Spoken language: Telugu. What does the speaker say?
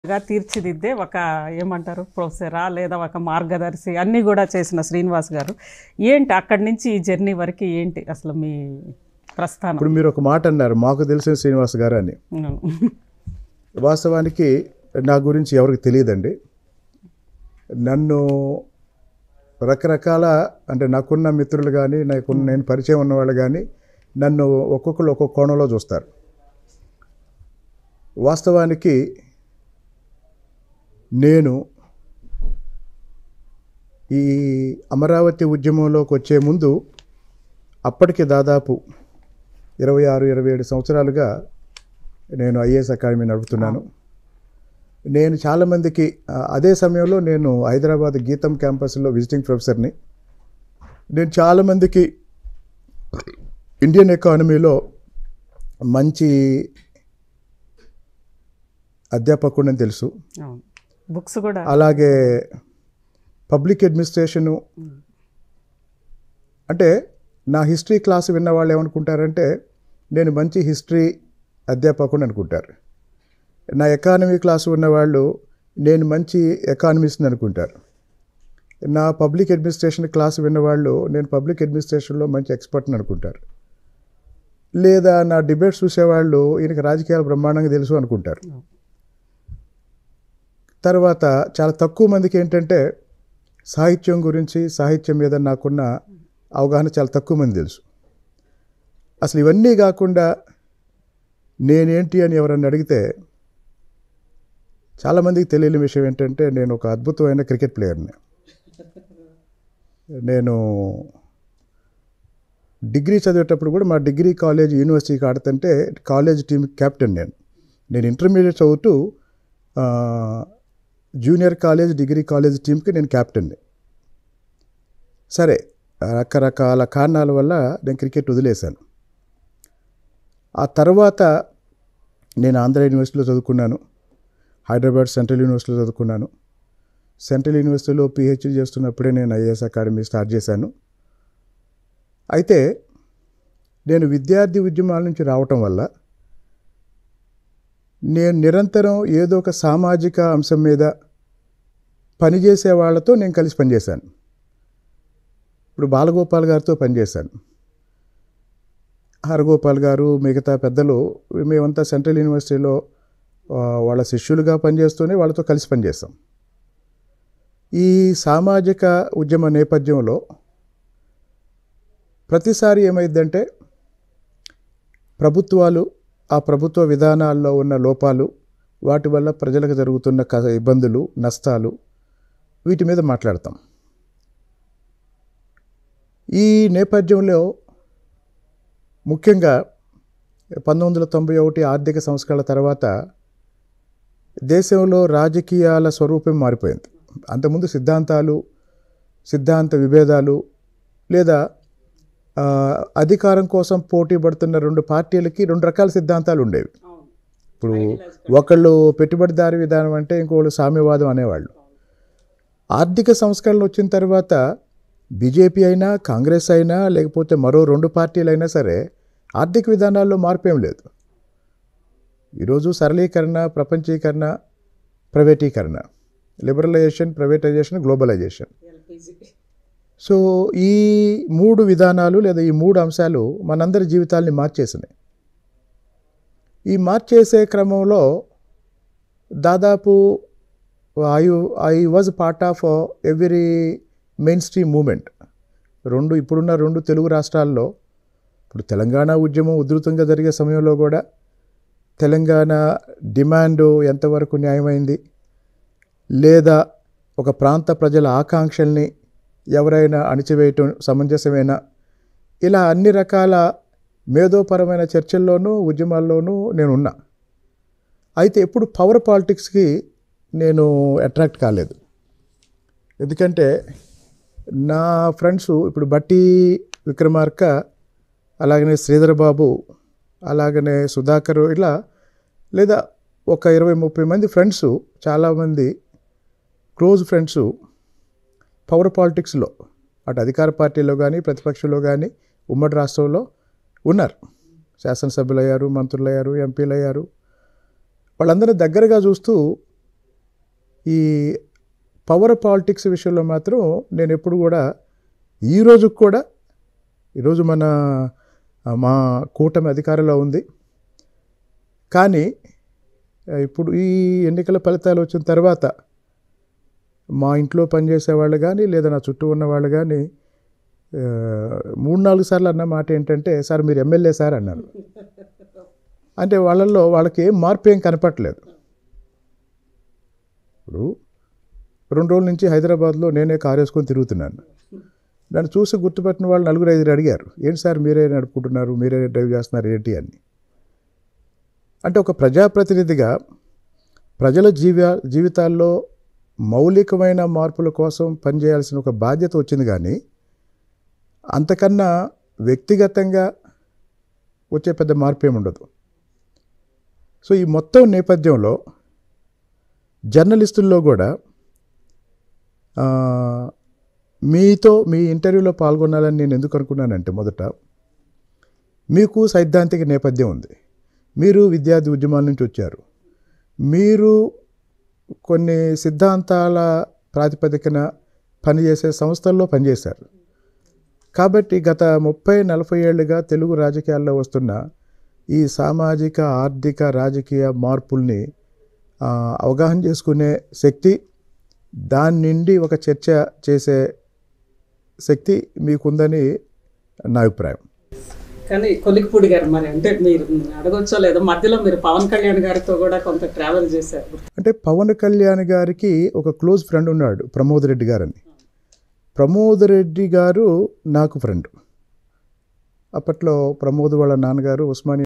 గా తీర్చిదిద్దే ఒక ఏమంటారు ప్రొఫెసరా లేదా ఒక మార్గదర్శి అన్నీ కూడా చేసిన శ్రీనివాస్ గారు ఏంటి అక్కడి నుంచి ఈ జర్నీ వరకు ఏంటి అసలు మీ ప్రస్థానం ఇప్పుడు మీరు ఒక మాట అన్నారు మాకు తెలిసిన శ్రీనివాస్ గారు అని అవును. వాస్తవానికి నా గురించి ఎవరికి తెలియదండి నన్ను రకరకాల అంటే నాకున్న మిత్రులు కానీ నాకున్న నేను పరిచయం ఉన్నవాళ్ళు కానీ నన్ను ఒక్కొక్కరు ఒక్కొక్క కోణంలో చూస్తారు వాస్తవానికి నేను ఈ అమరావతి ఉద్యమంలోకి వచ్చే ముందు అప్పటికి దాదాపు ఇరవై ఆరు ఇరవై ఏడు సంవత్సరాలుగా నేను ఐఏఎస్ అకాడమీ నడుపుతున్నాను నేను చాలామందికి ఆ, అదే సమయంలో నేను హైదరాబాద్ గీతం క్యాంపస్లో విజిటింగ్ ప్రొఫెసర్ని నేను చాలామందికి ఇండియన్ ఎకానమీలో మంచి అధ్యాపకుడని తెలుసు అవును బుక్స్ కూడా అలాగే పబ్లిక్ అడ్మినిస్ట్రేషను అంటే నా హిస్టరీ క్లాస్ విన్న వాళ్ళు ఏమనుకుంటారంటే నేను మంచి హిస్టరీ అధ్యాపకుడు అనుకుంటారు నా ఎకానమీ క్లాసు ఉన్నవాళ్ళు నేను మంచి ఎకానమిస్ట్ని అనుకుంటారు నా పబ్లిక్ అడ్మినిస్ట్రేషన్ క్లాస్ విన్నవాళ్ళు నేను పబ్లిక్ అడ్మినిస్ట్రేషన్లో మంచి ఎక్స్పర్ట్ని అనుకుంటారు లేదా నా డిబేట్స్ చూసేవాళ్ళు ఈయనకి రాజకీయాలు బ్రహ్మాండంగా తెలుసు అనుకుంటారు తర్వాత చాలా తక్కువ మందికి ఏంటంటే సాహిత్యం గురించి సాహిత్యం మీద నాకున్న అవగాహన చాలా తక్కువ మంది తెలుసు అసలు ఇవన్నీ కాకుండా నేనేంటి అని ఎవరన్నా అడిగితే చాలామందికి తెలియని విషయం ఏంటంటే నేను ఒక అద్భుతమైన క్రికెట్ ప్లేయర్ని నేను డిగ్రీ చదివేటప్పుడు కూడా మా డిగ్రీ కాలేజ్ యూనివర్సిటీకి ఆడుతుంటే కాలేజ్ టీం కెప్టెన్ నేను నేను ఇంటర్మీడియట్ చదువుతూ ఆ, జూనియర్ కాలేజ్ డిగ్రీ కాలేజ్ టీంకి నేను కెప్టెన్ని సరే రకరకాల కారణాల వల్ల నేను క్రికెట్ వదిలేశాను ఆ తర్వాత నేను ఆంధ్ర యూనివర్సిటీలో చదువుకున్నాను హైదరాబాద్ సెంట్రల్ యూనివర్సిటీలో చదువుకున్నాను సెంట్రల్ యూనివర్సిటీలో పిహెచ్డీ చేస్తున్నప్పుడే నేను ఐఏఎస్ అకాడమీ స్టార్ట్ చేశాను అయితే నేను విద్యార్థి ఉద్యమాల నుంచి రావటం వల్ల నేను నిరంతరం ఏదో ఒక సామాజిక అంశం మీద పనిచేసే వాళ్ళతో నేను కలిసి పనిచేశాను ఇప్పుడు బాలగోపాల్ గారితో పనిచేశాను హరగోపాల్ గారు మిగతా పెద్దలు మేమంతా సెంట్రల్ యూనివర్సిటీలో ఆ, వాళ్ళ శిష్యులుగా పనిచేస్తూనే వాళ్ళతో కలిసి పనిచేస్తాం ఈ సామాజిక ఉద్యమ నేపథ్యంలో ప్రతిసారి ఏమైందంటే ప్రభుత్వాలు ఆ ప్రభుత్వ విధానాల్లో ఉన్న లోపాలు వాటి వల్ల ప్రజలకు జరుగుతున్న క- ఇబ్బందులు నష్టాలు వీటి మీద మాట్లాడతాం ఈ నేపథ్యంలో ముఖ్యంగా పంతొమ్మిది వందల తొంభై ఒకటి ఆర్థిక సంస్కరణల తర్వాత దేశంలో రాజకీయాల స్వరూపం మారిపోయింది అంతకుముందు సిద్ధాంతాలు సిద్ధాంత విభేదాలు లేదా ఆ, అధికారం కోసం పోటీ పడుతున్న రెండు పార్టీలకి రెండు రకాల సిద్ధాంతాలు ఉండేవి ఇప్పుడు ఒకళ్ళు పెట్టుబడిదారి విధానం అంటే ఇంకోళ్ళు సామ్యవాదం అనేవాళ్ళు ఆర్థిక సంస్కరణలు వచ్చిన తర్వాత బీజేపీ అయినా కాంగ్రెస్ అయినా లేకపోతే మరో రెండు పార్టీలు అయినా సరే ఆర్థిక విధానాల్లో మార్పు ఏం లేదు ఈరోజు సరళీకరణ ప్రపంచీకరణ ప్రైవేటీకరణ లిబరలైజేషన్ ప్రైవేటైజేషన్ గ్లోబలైజేషన్ సో ఈ మూడు విధానాలు లేదా ఈ మూడు అంశాలు మనందరి జీవితాల్ని మార్చేసినాయి ఈ మార్చేసే క్రమంలో దాదాపు I I was part of every mainstream movement రెండు ఇప్పుడున్న రెండు తెలుగు రాష్ట్రాల్లో ఇప్పుడు తెలంగాణ ఉద్యమం ఉధృతంగా జరిగే సమయంలో కూడా తెలంగాణ డిమాండ్ ఎంతవరకు న్యాయమైంది లేదా ఒక ప్రాంత ప్రజల ఆకాంక్షల్ని ఎవరైనా అణిచివేయటం సమంజసమేనా ఇలా అన్ని రకాల మేధోపరమైన చర్చల్లోనూ ఉద్యమాల్లోనూ నేను ఉన్నా అయితే ఎప్పుడు పవర్ పాలిటిక్స్కి నేను అట్రాక్ట్ కాలేదు ఎందుకంటే నా ఫ్రెండ్స్ ఇప్పుడు బట్టి విక్రమార్క అలాగనే శ్రీధర్ బాబు అలాగనే సుధాకర్ ఇలా లేదా ఒక ఇరవై ముప్పై మంది ఫ్రెండ్స్ చాలామంది క్లోజ్ ఫ్రెండ్స్ పవర్ పాలిటిక్స్లో అటు అధికార పార్టీలో కానీ ప్రతిపక్షంలో కానీ ఉమ్మడి రాష్ట్రంలో ఉన్నారు శాసనసభ్యులు అయ్యారు మంత్రులు అయ్యారు ఎంపీలు అయ్యారు వాళ్ళందరూ దగ్గరగా చూస్తూ ఈ పవర్ పాలిటిక్స్ విషయంలో మాత్రం నేను ఎప్పుడు కూడా ఈ రోజుకి కూడా ఈరోజు మన ఆ, మా కూటమి అధికారంలో ఉంది కానీ ఆ, ఇప్పుడు ఈ ఎన్నికల ఫలితాలు వచ్చిన తర్వాత మా ఇంట్లో పనిచేసే వాళ్ళు కానీ లేదా నా చుట్టూ ఉన్న వాళ్ళు కానీ ఆ, మూడు నాలుగు సార్లు అన్న మాట ఏంటంటే సార్ మీరు ఎమ్మెల్యే సార్ అన్నారు అంటే వాళ్ళల్లో వాళ్ళకి ఏం మార్పు ఏం కనపట్లేదు ఇప్పుడు రెండు రోజుల నుంచి హైదరాబాద్లో నేనే కారు వేసుకొని తిరుగుతున్నాను నన్ను చూసి గుర్తుపట్టిన వాళ్ళు నలుగురు ఐదుగురు అడిగారు ఏంటి సార్ మీరే నడుపుకుంటున్నారు మీరే డ్రైవ్ చేస్తున్నారు ఏంటి అని అంటే ఒక ప్రజాప్రతినిధిగా ప్రజల జీవ జీవితాల్లో మౌలికమైన మార్పుల కోసం పనిచేయాల్సిన ఒక బాధ్యత వచ్చింది కానీ అంతకన్నా వ్యక్తిగతంగా వచ్చే పెద్ద మార్పు ఏమి ఉండదు సో ఈ మొత్తం నేపథ్యంలో జర్నలిస్టుల్లో కూడా ఆ, మీతో మీ ఇంటర్వ్యూలో పాల్గొనాలని నేను ఎందుకు అనుకున్నానంటే మొదట మీకు సైద్ధాంతిక నేపథ్యం ఉంది మీరు విద్యార్థి ఉద్యమాల నుంచి వచ్చారు మీరు కొన్ని సిద్ధాంతాల ప్రాతిపదికన పనిచేసే సంస్థల్లో పనిచేశారు కాబట్టి గత ముప్పై నలభై ఏళ్ళుగా తెలుగు రాజకీయాల్లో వస్తున్న ఈ సామాజిక ఆర్థిక రాజకీయ మార్పుల్ని ఆ, అవగాహన చేసుకునే శక్తి దాని నుండి ఒక చర్చ చేసే శక్తి మీకుందని నా అభిప్రాయం కానీ కొలిక్పూడి గారు మరి అంటే మీరు అడగొచ్చో లేదో మధ్యలో మీరు పవన్ కళ్యాణ్ గారితో కూడా కొంత ట్రావెల్ చేశారు అంటే పవన్ కళ్యాణ్ గారికి ఒక క్లోజ్ ఫ్రెండ్ ఉన్నాడు ప్రమోద్ రెడ్డి గారని ప్రమోద్ రెడ్డి గారు నాకు ఫ్రెండ్ అప్పట్లో ప్రమోద్ వాళ్ళ నాన్నగారు ఉస్మానియా